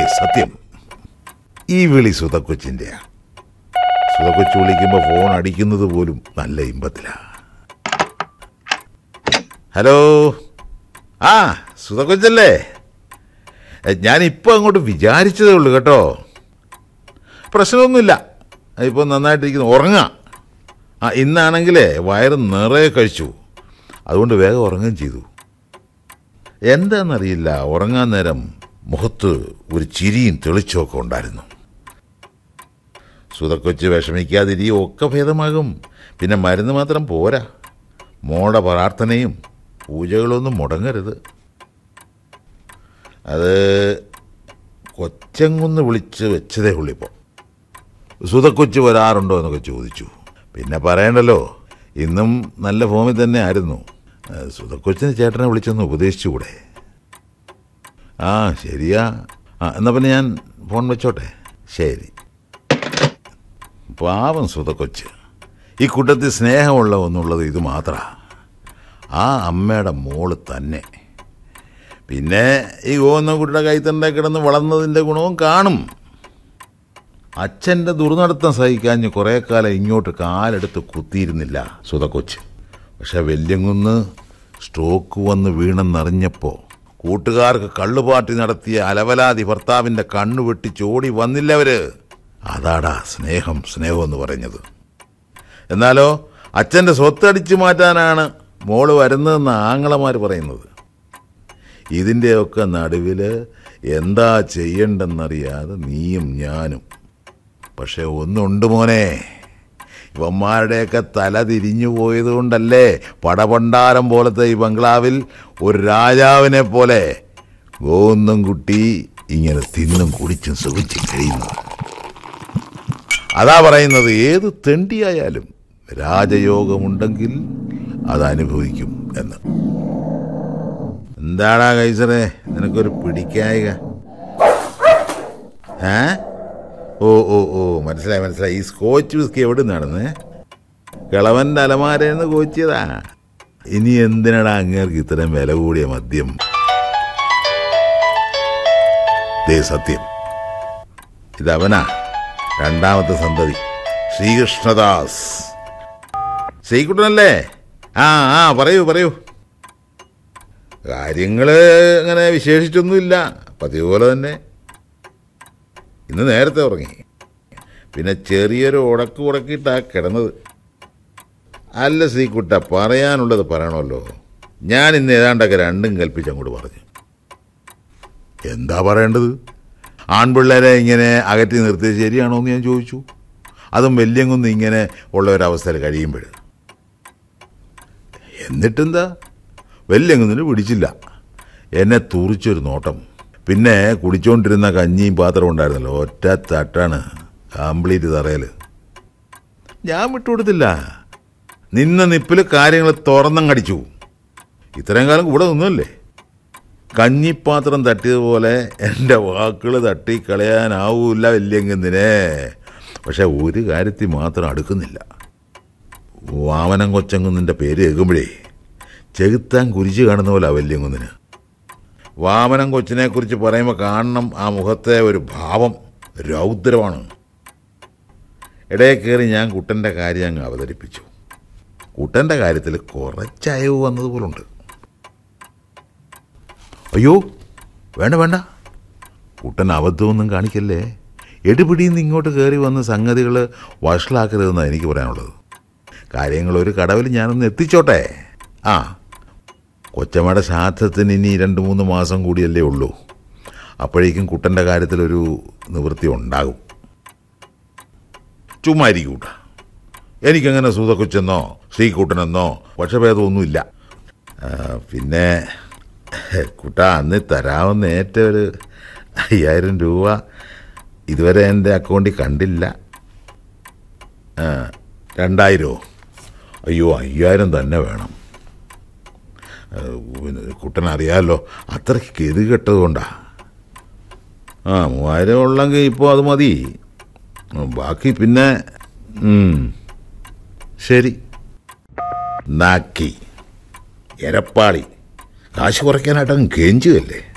സത്യം ഈ വിളി സുതക്കൊച്ചിൻ്റെയാ സുതക്കൊച്ചു വിളിക്കുമ്പോൾ ഫോൺ അടിക്കുന്നത് പോലും നല്ല ഇമ്പത്തിലാ ഹലോ ആ സുതക്കൊച്ചല്ലേ ഞാനിപ്പോൾ അങ്ങോട്ട് വിചാരിച്ചതേ ഉള്ളൂ കേട്ടോ പ്രശ്നമൊന്നുമില്ല ഇപ്പോൾ നന്നായിട്ടിരിക്കുന്നു ഉറങ്ങാം ആ ഇന്നാണെങ്കിലേ വയറ് നിറയെ കഴിച്ചു അതുകൊണ്ട് വേഗം ഉറങ്ങുകയും ചെയ്തു എന്താണെന്നറിയില്ല ഉറങ്ങാൻ നേരം മുഖത്ത് ഒരു ചിരിയും തെളിച്ചമൊക്കെ ഉണ്ടായിരുന്നു സുതക്കൊച്ച് വിഷമിക്കാതിരിയും ഒക്കെ ഭേദമാകും പിന്നെ മരുന്ന് മാത്രം പോരാ മോടെ പ്രാർത്ഥനയും പൂജകളൊന്നും മുടങ്ങരുത് അത് കൊച്ചങ്ങുന്ന് വിളിച്ച് വെച്ചതേ ഉള്ളിപ്പോൾ സുതക്കൊച്ച് വരാറുണ്ടോ എന്നൊക്കെ ചോദിച്ചു പിന്നെ പറയണ്ടല്ലോ ഇന്നും നല്ല ഫോമിൽ തന്നെ ആയിരുന്നു ഏഹ് സുതക്കൊച്ചിന് ചേട്ടനെ വിളിച്ചൊന്ന് ഉപദേശിച്ചുകൂടെ ആ ശരിയാ ആ എന്നാ പിന്നെ ഞാൻ ഫോൺ വെച്ചോട്ടെ ശരി പാവം സുതക്കൊച്ച് ഈ കൂട്ടത്തിൽ സ്നേഹമുള്ള ഒന്നുള്ളത് ഇത് മാത്ര ആ അമ്മയുടെ മോള് തന്നെ പിന്നെ ഈ ഗോവന്നക്കുട്ടിയുടെ കൈത്തണ്ട കിടന്ന് വളർന്നതിൻ്റെ ഗുണവും കാണും അച്ഛൻ്റെ ദുർനടത്തം സഹിക്കാഞ്ഞ് കുറേ കാലം ഇങ്ങോട്ട് കാലെടുത്ത് കുത്തിയിരുന്നില്ല സുതക്കൊച്ച് പക്ഷെ വല്യങ്കുന്ന് സ്ട്രോക്ക് വന്ന് വീണെന്നറിഞ്ഞപ്പോൾ കൂട്ടുകാർക്ക് കള്ളുപാട്ടി നടത്തിയ അലവലാതി ഭർത്താവിൻ്റെ കണ്ണു വെട്ടി ചോടി വന്നില്ലവര് അതാടാ സ്നേഹം സ്നേഹം എന്ന് പറഞ്ഞത് എന്നാലോ അച്ഛൻ്റെ സ്വത്തടിച്ചു മാറ്റാനാണ് മോള് വരുന്നതെന്ന് ആങ്ങളമാർ പറയുന്നത് ഇതിൻ്റെയൊക്കെ നടുവിൽ എന്താ ചെയ്യണ്ടെന്നറിയാതെ നീയും ഞാനും പക്ഷെ ഒന്നുണ്ട് മോനെ ഇവന്മാരുടെയൊക്കെ തല തിരിഞ്ഞു പോയതുകൊണ്ടല്ലേ പടപണ്ടാരം പോലത്തെ ഈ ബംഗ്ലാവിൽ ഒരു രാജാവിനെ പോലെ ഗോന്നും കുട്ടി ഇങ്ങനെ തിന്നും കുടിച്ചും സുഖിച്ചും കഴിയുന്നു അതാ പറയുന്നത് ഏത് തെണ്ടിയായാലും രാജയോഗമുണ്ടെങ്കിൽ അത് അനുഭവിക്കും എന്ന് എന്താടാ കൈസറേ നിനക്കൊരു പിടിക്കായിക ഏ ഓ ഓ ഓ മനസ്സിലായി മനസ്സിലായി ഈ സ്കോച്ച് വിസ്കി എവിടെ നടന്നേ കിളവന്റെ അലമാരന്ന് കോച്ചിയതാ ഇനി എന്തിനടാ അങ്ങേർക്ക് ഇത്രയും വില കൂടിയ മദ്യം ദേ സത്യം ഇതവനാ രണ്ടാമത്തെ സന്തതി ശ്രീകൃഷ്ണദാസ് ശ്രീകുട്ടനല്ലേ ആ ആ പറയൂ പറയൂ കാര്യങ്ങള് അങ്ങനെ വിശേഷിച്ചൊന്നുമില്ല പതിവ് പോലെ തന്നെ ഇന്ന് നേരത്തെ ഉറങ്ങി പിന്നെ ചെറിയൊരു ഉടക്ക് ഉടക്കിയിട്ടാ കിടന്നത് അല്ല ശ്രീകുട്ട പറയാനുള്ളത് പറയണമല്ലോ ഞാൻ ഇന്ന് ഏതാണ്ടൊക്കെ രണ്ടും കൽപ്പിച്ച് അങ്ങോട്ട് പറഞ്ഞു എന്താ പറയേണ്ടത് ആൺപിള്ളേരെ ഇങ്ങനെ അകറ്റി നിർത്തിയത് ശരിയാണോ എന്ന് ഞാൻ ചോദിച്ചു അതും വല്യങ്കുന്ന് ഇങ്ങനെ ഉള്ള ഒരവസ്ഥയിൽ കഴിയുമ്പോൾ എന്നിട്ടെന്താ വല്യങ്കുന്നിന് പിടിച്ചില്ല എന്നെ തുറിച്ചൊരു നോട്ടം പിന്നെ കുടിച്ചോണ്ടിരുന്ന കഞ്ഞിയും പാത്രം ഉണ്ടായിരുന്നല്ലോ ഒറ്റ തട്ടാണ് കംപ്ലീറ്റ് തറയൽ ഞാൻ വിട്ടുകൊടുത്തില്ല നിന്ന നിപ്പിൽ കാര്യങ്ങൾ തുറന്നങ്ങടിച്ചു ഇത്രയും കാലം കൂടെ നിന്നല്ലേ കഞ്ഞിപ്പാത്രം തട്ടിയതുപോലെ എൻ്റെ വാക്കുകൾ തട്ടി കളയാനാവൂല വല്യങ്കുന്നിനെ പക്ഷെ ഒരു കാര്യത്തിൽ മാത്രം അടുക്കുന്നില്ല വാമനം കൊച്ചങ്കുന്നിൻ്റെ പേര് കേൾക്കുമ്പോഴേ ചെകുത്താൻ കുരിച്ച് കാണുന്ന പോലെ വല്യങ്കുന്നിന് വാമനം കൊച്ചിനെ കുറിച്ച് പറയുമ്പോൾ കാണണം ആ മുഖത്തെ ഒരു ഭാവം രൗദ്രമാണ് ഇടയിൽ കയറി ഞാൻ കുട്ടൻ്റെ കാര്യം അങ്ങ് അവതരിപ്പിച്ചു കുട്ടൻ്റെ കാര്യത്തിൽ കുറച്ചയവ് വന്നതുപോലുണ്ട് അയ്യോ വേണ്ട വേണ്ട കുട്ടൻ അബദ്ധമൊന്നും കാണിക്കല്ലേ എടുപിടിയിൽ നിന്ന് ഇങ്ങോട്ട് കയറി വന്ന് സംഗതികൾ വഷളാക്കരുതെന്നാണ് എനിക്ക് പറയാനുള്ളത് കാര്യങ്ങൾ ഒരു കടവിൽ ഞാനൊന്ന് എത്തിച്ചോട്ടെ ആ കൊച്ചമ്മയുടെ ശ്രാദ്ധത്തിന് ഇനി രണ്ട് മൂന്ന് മാസം കൂടിയല്ലേ ഉള്ളൂ അപ്പോഴേക്കും കുട്ടൻ്റെ കാര്യത്തിലൊരു നിവൃത്തി ഉണ്ടാകും ചുമ്മാ ഇരിക്കൂട്ട എനിക്കങ്ങനെ സൂതക്കൊച്ചെന്നോ ശ്രീകുട്ടനെന്നോ പക്ഷഭേദമൊന്നുമില്ല ആ, പിന്നെ കുട്ട അന്ന് തരാവുന്ന ഏറ്റ ഒരു അയ്യായിരം രൂപ ഇതുവരെ എൻ്റെ അക്കൗണ്ടിൽ കണ്ടില്ല ആ, രണ്ടായിരമോ അയ്യോ അയ്യായിരം തന്നെ വേണം കുട്ടൻ അറിയാമല്ലോ അത്രയ്ക്ക് ഗതി കെട്ടതുകൊണ്ടാ ആ മൂവായിരം ഉള്ളെങ്കിൽ ഇപ്പോൾ അത് മതി ബാക്കി പിന്നെ ഉം, ശരി നാക്കി എരപ്പാളി കാശ് കുറയ്ക്കാനായിട്ട് അങ്ങ് കെഞ്ചുകല്ലേ